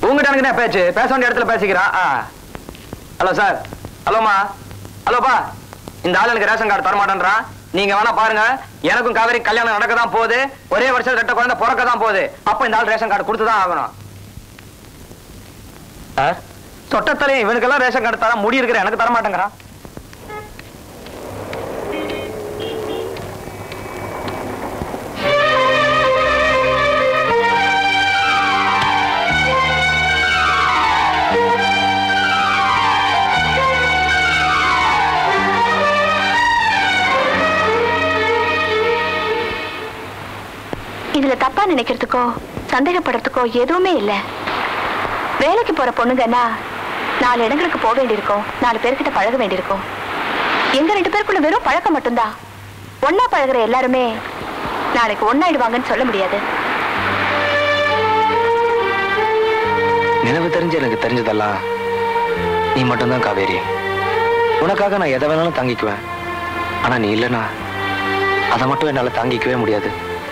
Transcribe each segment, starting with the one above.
உங்ககிட்ட எனக்கு என்ன பேச்சு பேச வேண்டிய இடத்துல பேசிக்கிறா ஹலோ சார் ஹலோமா ஹலோப்பா இந்த ஆள் எனக்கு ரேஷன் கார்டு தரமாட்டேன்றான் நீங்க வேணா பாருங்க எனக்கும் காவேரி கல்யாணம் நடக்க தான் போகுது ஒரே வருஷம் ரெட்ட குழந்தை பிறக்க தான் போகுது அப்ப இந்த ஆள் ரேஷன் கார்டு கொடுத்து தான் ஆகணும் சார் சொட்டத்தலையும் இவனுக்கெல்லாம் ரேஷன் கார்டு தர முடி இருக்கிற எனக்கு தர மாட்டேங்கிறான் இதுல தப்பா நினைக்கிறதுக்கோ சந்தேகப்படுறதுக்கோ எதுவுமே இல்ல வேலைக்கு போற பொண்ணுங்கன்னா நாலு இடங்களுக்கு போக வேண்டியிருக்கும் நாலு பேர்கிட்ட பழக வேண்டியிருக்கும் எங்க ரெண்டு பேருக்குள்ள வெறும் பழக்கம் மட்டும்தான் ஒன்னா பழகுற எல்லாருமே நாளைக்கு ஒன்னாயிடுவாங்கன்னு சொல்ல முடியாது நினைவு தெரிஞ்சு எனக்கு தெரிஞ்சதெல்லாம் நீ மட்டும்தான் காவேரி உனக்காக நான் எதை வேணாலும் தாங்கிக்குவேன் ஆனா நீ இல்லைனா அதை மட்டும் என்னால தாங்கிக்கவே முடியாது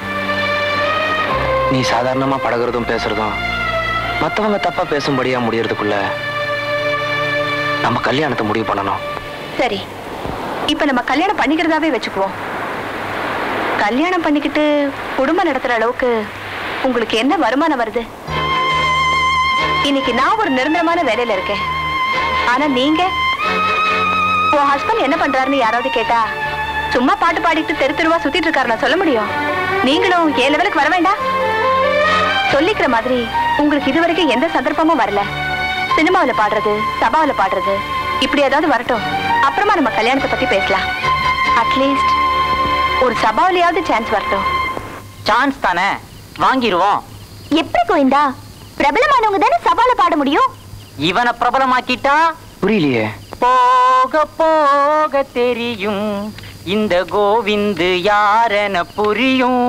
நீ சாதாரணமா பழகுறதும் பேசுறதும் மத்தவங்க தப்பா பேசும்படியா முடியறதுக்குள்ள நம்ம கல்யாணத்தை முடிவு பண்ணணும் சரி இப்ப நம்ம கல்யாணம் பண்ணிக்கிறதாவே வச்சுக்குவோம் கல்யாணம் பண்ணிக்கிட்டு குடும்பம் நடத்துற அளவுக்கு உங்களுக்கு என்ன வருமானம் வருது இன்னைக்கு நான் ஒரு நிரந்தரமான வேலையில இருக்கேன் ஆனா நீங்க உன் ஹஸ்பண்ட் என்ன பண்றாருன்னு யாராவது கேட்டா சும்மா பாட்டு பாடிட்டு தெரு தெருவா சுத்திட்டு இருக்காரு நான் சொல்ல முடியும் நீங்களும் ஏழு லெவலுக்கு வர வேண்டாம் சொல்லிக்கிற மாதிரி உங்களுக்கு இதுவரைக்கும் எந்த சந்தர்ப்பமும் வரல சினிமாவுல பாடுறது சபாவுல பாடுறது இப்படி ஏதாவது வரட்டும் அப்புறமா நம்ம கல்யாணத்தை பத்தி பேசலாம் அட்லீஸ்ட் ஒரு சபாவிலையாவது சான்ஸ் வரட்டும் சான்ஸ் தானே வாங்கிருவோம் எப்படி கோவிந்தா பிரபலமானவங்க தானே சபால பாட முடியும் இவனை பிரபலமாக்கிட்டா புரியலையே போக போக தெரியும் இந்த கோவிந்து யாரென புரியும்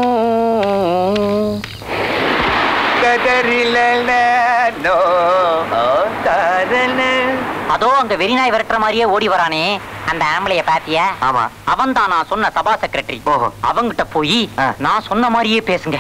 அதோ அங்க வெறிநாய் விரட்டுற மாதிரியே ஓடி வரானே அந்த ஆம்பளைய பாத்தியா ஆமா அவன் தான் நான் சொன்ன சபா செக்ரட்டரி ஓஹோ. அவங்கிட்ட போய் ஆ. நான் சொன்ன மாதிரியே பேசுங்க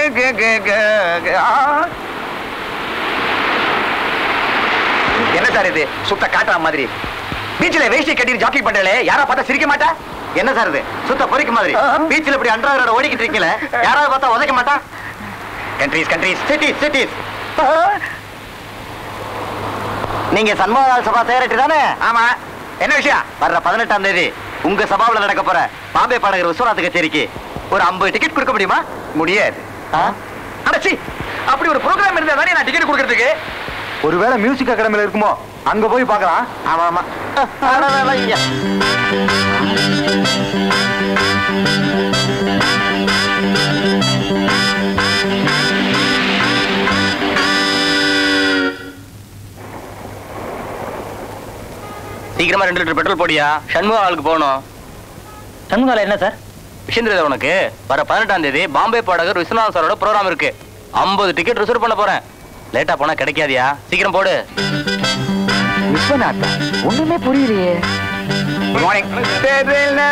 என்ன சார் இது சுத்த காட்டுற மாதிரி பீச்ல வேஷ்டி கட்டிட்டு ஜாக்கி பண்றே யாரா பார்த்தா சிரிக்க மாட்டா என்ன சார் இது சுத்த பொறிக்க மாதிரி பீச்ல இப்படி அன்றாட ஓடிக்கிட்டு இருக்கீங்களே யாராவது பார்த்தா உதைக்க மாட்டா கண்ட்ரீஸ் கண்ட்ரீஸ் சிட்டிஸ் சிட்டிஸ் நீங்க சண்முகலால் சபா செக்ரட்டரி தானே ஆமா என்ன விஷயம் வர்ற பதினெட்டாம் தேதி உங்க சபாவுல நடக்க போற பாம்பே பாடகர் விஸ்வநாத் கச்சேரிக்கு ஒரு ஐம்பது டிக்கெட் கொடுக்க முடியுமா முடியாது அடச்சி அப்படி ஒரு ப்ரோக்ராம் இருந்தா தானே நான் டிக்கெட் கொடுக்கறதுக்கு ஒருவேளை மியூசிக் அகாடமில இருக்குமோ அங்க போய் பார்க்கலாம் ஆமா ஆமா சீக்கிரமா ரெண்டு லிட்டர் பெட்ரோல் போடியா சண்முக ஆளுக்கு போகணும் சண்முகால என்ன சார் விஷயம் தெரியுதா உனக்கு வர பதினெட்டாம் தேதி பாம்பே பாடகர் விஸ்வநாத் சாரோட ப்ரோக்ராம் இருக்கு ஐம்பது டிக்கெட் ரிசர்வ் பண்ண போறேன் லேட்டா போனா கிடைக்காதியா சீக்கிரம் போடு விஸ்வநாத் ஒண்ணுமே புரியலையே குட் மார்னிங்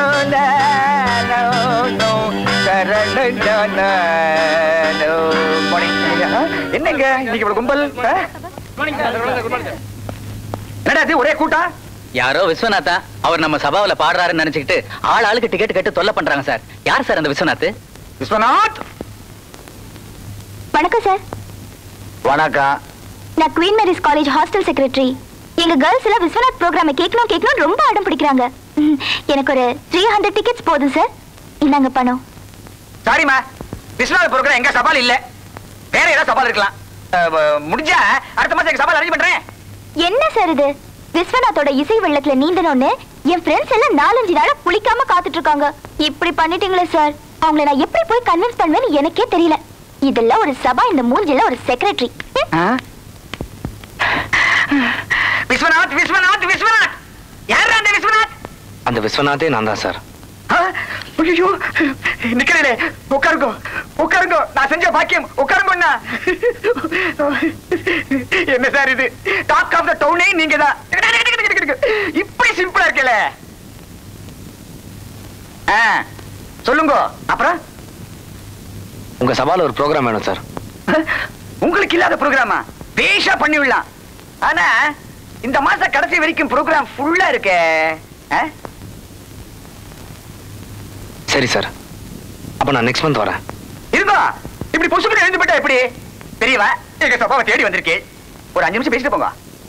என்னங்க இன்னைக்கு இவ்வளவு கும்பல் என்னடா இது ஒரே கூட்டா யாரோ விஸ்வநாதா அவர் நம்ம சபாவில பாடுறாருன்னு நினைச்சுக்கிட்டு ஆள் ஆளுக்கு டிக்கெட் கேட்டு தொல்லை பண்றாங்க சார் யார் சார் அந்த விஸ்வநாத் விஸ்வநாத் வணக்கம் சார் வணக்கம் நான் Queen Mary's college hostel secretary எங்க கேர்ள்ஸ் எல்லாம் விஸ்வநாத் ப்ரோக்ராமை கேட்கணும் கேட்கணும் ரொம்ப அடம் பிடிக்கிறாங்க ம், எனக்கு ஒரு த்ரீ ஹண்ட்ரட் டிக்கெட்ஸ் போதும் சார் இந்தாங்க பணம் சாரிம்மா விஸ்வநாத் ப்ரோக்ராம் எங்க சவால் இல்ல வேற ஏதாவது சவால் இருக்கலாம் அஹ், வ- முடிஞ்சா அடுத்த மாசம் எங்க சவால் அரேஞ்ச் பண்றேன் என்ன சார் இது விஸ்வநாத்தோட இசை வெள்ளத்துல நீந்தணும்னு என் ஃப்ரெண்ட்ஸ் எல்லாம் நாலஞ்சு நாளா குளிக்காம காத்துட்டு இருக்காங்க இப்படி பண்ணிட்டீங்களே சார் அவங்கள நான் எப்படி போய் கன்வின்ஸ் பண்ணுவேன்னு எனக்கே தெரியல இதெல்லாம் ஒரு சபா இந்த மூஞ்சில ஒரு செக்ரட்டரி விஸ்வநாத் விஸ்வநாத் விஸ்வநாத் யார் அந்த விஸ்வநாத் அந்த விஸ்வநாதே நான் தான் சார் ஐயோ நிக்கிறே உட்காருங்க உட்காருங்க நான் செஞ்ச பாக்கியம் உட்காருங்கண்ணா என்ன சார் இது டாக் ஆஃப் த டவுனே நீங்க தான் இப்படி சிம்பிளா இருக்கல சொல்லுங்க அப்புறம் உங்க சபால ஒரு ப்ரோக்ராம் வேணும் சார் உங்களுக்கு இல்லாத ப்ரோக்ராமா பேஷா பண்ணி விடலாம் ஆனா இந்த மாச கடைசி வரைக்கும் ப்ரோக்ராம் ஃபுல்லா இருக்கே ஆ? சரி சார் அப்ப நான் நெக்ஸ்ட் மந்த் வரேன் இருங்கோ இப்படி பொசுக்கு எழுந்து போட்டா எப்படி தெரியவா எங்க சபாவை தேடி வந்திருக்கே ஒரு அஞ்சு நிமிஷம் பேசிட்டு போங்க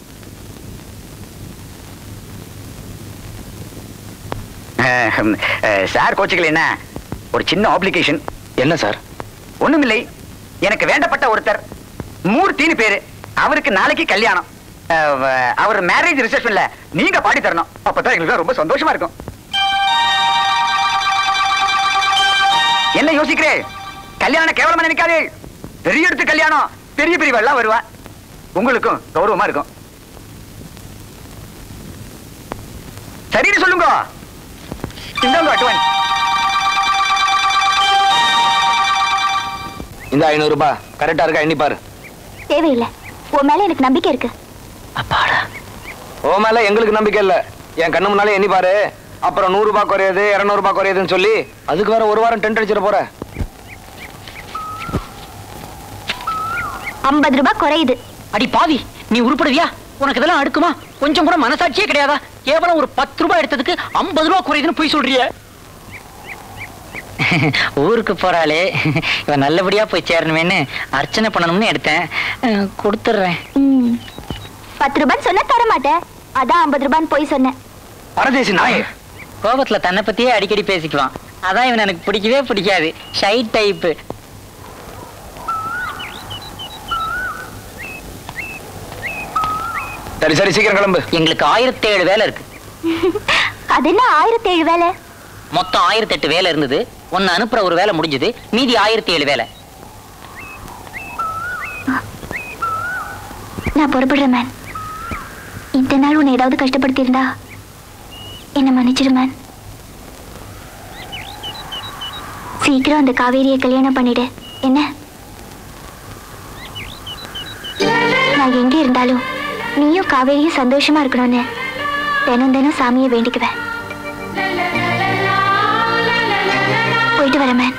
சார் கோச்சுக்கல என்ன ஒரு சின்ன ஆப்ளிகேஷன் என்ன சார் ஒண்ணுமில்லை எனக்கு வேண்டப்பட்ட ஒருத்தர் மூர்த்தின்னு பேரு அவருக்கு நாளைக்கு கல்யாணம் அஹ், அவர் மேரேஜ் ரிசப்ஷன்ல நீங்க பாடி தரணும் அப்பதான் எங்களுக்கு ரொம்ப சந்தோஷமா இருக்கும் என்ன யோசிக்கிறே கல்யாணம் கேவலமா நினைக்காதே பெரிய இடத்து கல்யாணம் பெரிய பெரியவெல்லாம் வருவா உங்களுக்கும் கௌரவமா இருக்கும் சரின்னு சொல்லுங்க இந்தாங்க அட்வான்ஸ் இந்த ஐநூறு ரூபாய் கரெக்டா இருக்கா எண்ணி பாரு தேவையில்லை உன் மேல எனக்கு நம்பிக்கை இருக்கு அப்பாடா ஓ மேல எங்களுக்கு நம்பிக்கை இல்ல என் கண்ணு முன்னாலே எண்ணி பாரு அப்புறம் நூறு ரூபாய் குறையுது இருநூறு ரூபாய் குறையுதுன்னு சொல்லி அதுக்கு வேற ஒரு வாரம் டென்ட் அடிச்சிட போற ஐம்பது ரூபாய் குறையுது அடி பாவி நீ உருப்படுவியா உனக்கு இதெல்லாம் அடுக்குமா கொஞ்சம் கூட மனசாட்சியே கிடையாதா கேவலம் ஒரு பத்து ரூபாய் எடுத்ததுக்கு ஐம்பது ரூபாய் குறையுதுன்னு போய் சொல்றிய ஊருக்கு போறாளே இவன் நல்லபடியா போய் சேரணுமேன்னு அர்ச்சனை பண்ணணும்னு எடுத்தேன் அஹ், கொடுத்துடுறேன் ம். பத்து ரூபான்னு சொன்னா தர மாட்டேன் அதான் ஐம்பது ரூபான்னு போய் சொன்னேன் பரதேசி நாயே கோபத்துல தன்னை பத்தியே அடிக்கடி பேசிக்குவான் அதான் இவன் எனக்கு பிடிக்கவே பிடிக்காது ஷை டைப்பு சரி சரி சீக்கிரம் கிளம்பு எங்களுக்கு ஆயிரத்தி ஏழு வேலை இருக்கு அது என்ன ஆயிரத்தி ஏழு வேலை மொத்தம் ஆயிரத்தி எட்டு வேலை இருந்தது ஒன்னு அனுப்புற ஒரு வேலை முடிஞ்சது மீதி ஆயிரத்தி ஏழு வேலை நான் பொறுப்படுறேன் மேன் இந்த நாள் உன்னை ஏதாவது கஷ்டப்படுத்தியிருந்தா என்னை மன்னிச்சிடு மேன் சீக்கிரம் அந்த காவேரியை கல்யாணம் பண்ணிடு என்ன நான் எங்கே இருந்தாலும் நீயும் காவேரியும் சந்தோஷமா இருக்கணும்னு தினம் தினம் சாமியை வேண்டிக்குவேன் போயிட்டு வரேன் மேன்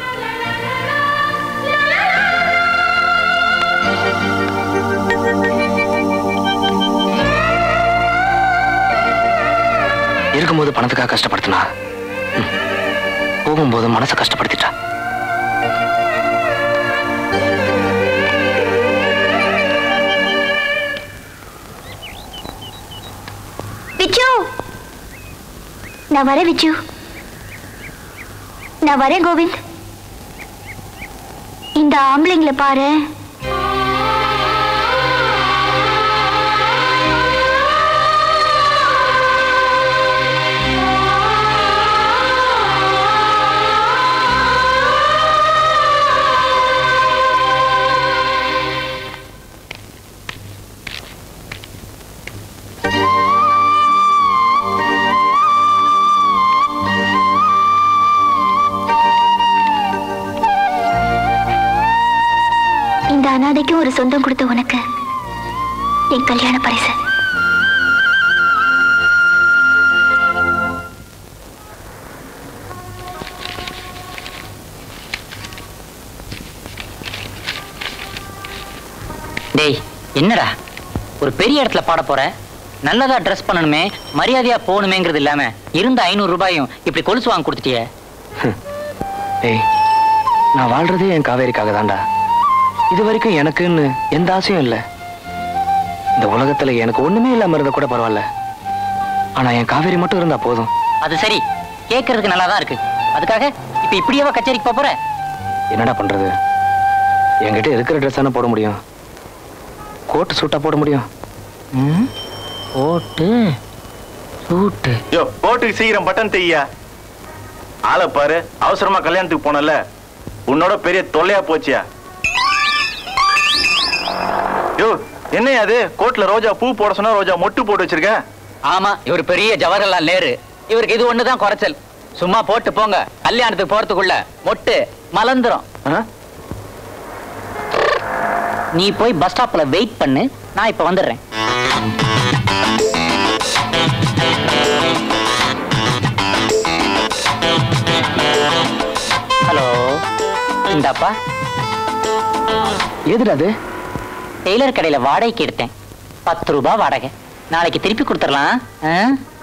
இருக்கும்போது பணத்துக்காக கஷ்டப்படுத்தினா ம். போகும்போது மனசை கஷ்டப்படுத்திட்டா விச்சு நான் வரேன் விச்சு நான் வரேன் கோவிந்த் இந்த ஆம்பளைங்களை பாரு இந்த அனாதைக்கும் ஒரு சொந்தம் கொடுத்த உனக்கு என் கல்யாண பரிசு டேய் என்னடா ஒரு பெரிய இடத்துல பாட போற நல்லதா ட்ரெஸ் பண்ணணுமே மரியாதையா போகணுமேங்கிறது இல்லாம இருந்த ஐநூறு ரூபாயும் இப்படி கொலுசு வாங்கி கொடுத்துட்டியே ஏய் நான் வாழ்றதே என் காவேரிக்காக தான்டா இது வரைக்கும் எனக்குன்னு எந்த ஆசையும் இல்லை இந்த உலகத்துல எனக்கு ஒண்ணுமே இல்லாம இருந்தா கூட பரவாயில்ல ஆனா என் காவேரி மட்டும் இருந்தா போதும் அது சரி கேட்கறதுக்கு நல்லா தான் இருக்கு அதுக்காக இப்ப இப்படியேவா கச்சேரிக்கு போப் போற என்னடா பண்றது என்கிட்ட இருக்கிற ட்ரெஸ் தானே போட முடியும் கோட்டு சூட்டா போட முடியும் ஓட்டு சூட்டு யோ போட்டுக்கு சீக்கிரம் பட்டன் தையா ஆளை பாரு அவசரமா கல்யாணத்துக்கு போனல உன்னோட பெரிய தொல்லையா போச்சியா யோ என்னையா அது கோட்ல ரோஜா பூ போட சொன்னா ரோஜா மொட்டு போட்டு வச்சிருக்க ஆமா இவர் பெரிய ஜவஹர்லால் நேரு இவருக்கு இது ஒண்ணுதான் குறைச்சல் சும்மா போட்டு போங்க கல்யாணத்துக்கு போறதுக்குள்ள மொட்டு மலந்துரும் ஆ? நீ போய் பஸ் ஸ்டாப்ல வெயிட் பண்ணு நான் இப்ப வந்துடுறேன் ஹலோ இந்தாப்பா எதுடா அது டெய்லர் கடையில வாடகைக்கு எடுத்தேன் பத்து ரூபாய் வாடகை நாளைக்கு திருப்பி கொடுத்துடலாம் ஆ?